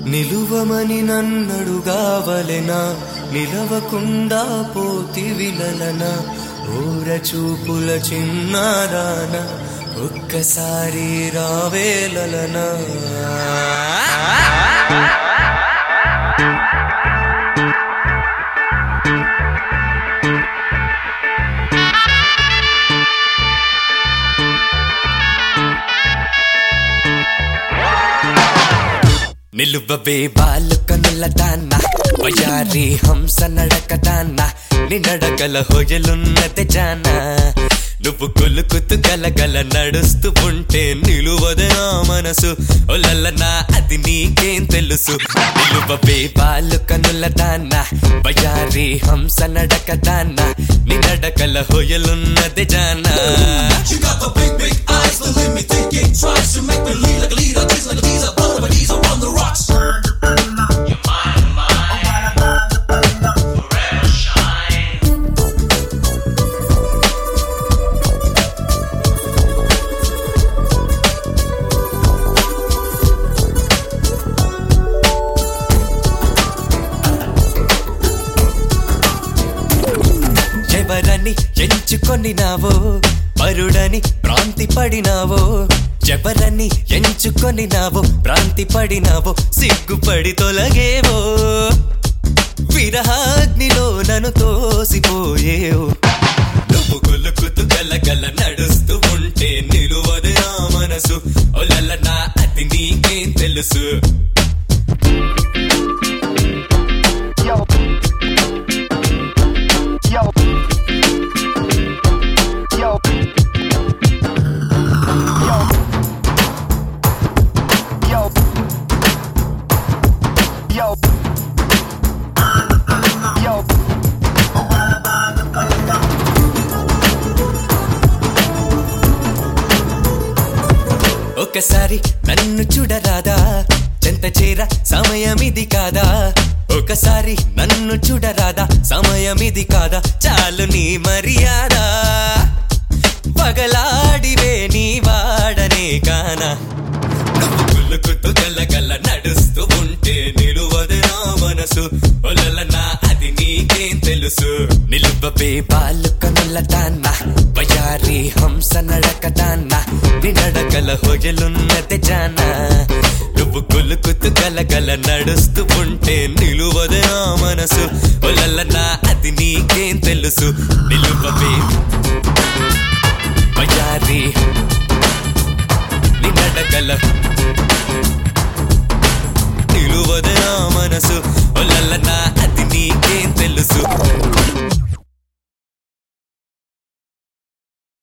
నిలువమని నన్నడుగావలెనా నిలవకుండా పోతి విలలన ఊర చూపుల చిన్నారాన ఒక్కసారి రావేలలనా నిలువవే బాలు కనుల దాన్న వయారి హంస నడక దాన్న నీ నడకల హొయలున్నది జాన నువ్వు కొలుకుతూ గలగల నడుస్తూ ఉంటే నిలువదే నా మనసు ఒలల్లనా అది నీకేం తెలుసు నిలువవే బాలు కనుల దాన్న వయారి హంస నడక దాన్న నీ నడకల హొయలున్నది జాన You got the big, big eyes, the limit thinking. Tries to make believe like a leader, these like a teaser, but but he's up on the rocks. ఎవరని ఎంచుకొనినావో పరుడని ప్రాంతి పడినావో ఎవరని ఎంచుకొనినావో ప్రాంతి పడినావో సిగ్గుపడి తొలగేవో విరహాగ్నిలో నన్ను తోసిపోయేవో నువ్వు గులుకుతూ గలగల నడుస్తూ ఉంటే నిలువదు నా మనసు ఒలల నా అది నీకేం తెలుసు Yo. Yo. Yo. Yo. Yo. Yo. Yo. ఒకసారి నన్ను చూడరాదా చెంత చేర సమయమిది కాదా ఒకసారి నన్ను చూడరాదా సమయమిది కాదా చాలు నీ మర్యాద పగలాడివే నీ వాడనే కానా నువ్వు గుల్లుకుతూ గల్లగల్ల నడుస్తూ ఉంటే నిలువదు నా మనసు ఒలల నా అది నీకేం తెలుసు నిలువవే బాలు కనుల దాన్న వయారి హంస నడక దాన్న నీ నడకల హొయలున్నది జాన నువ్వు గుల్లుకుతూ గలగల నడుస్తూ ఉంటే నిలువదు నా మనసు ఒలల నా అది నీకేం తెలుసు నిలువవే వయారి నీ నడకల నిలువదు నా మనసు ఒలల్ల నా అది నీకేం తెలుసు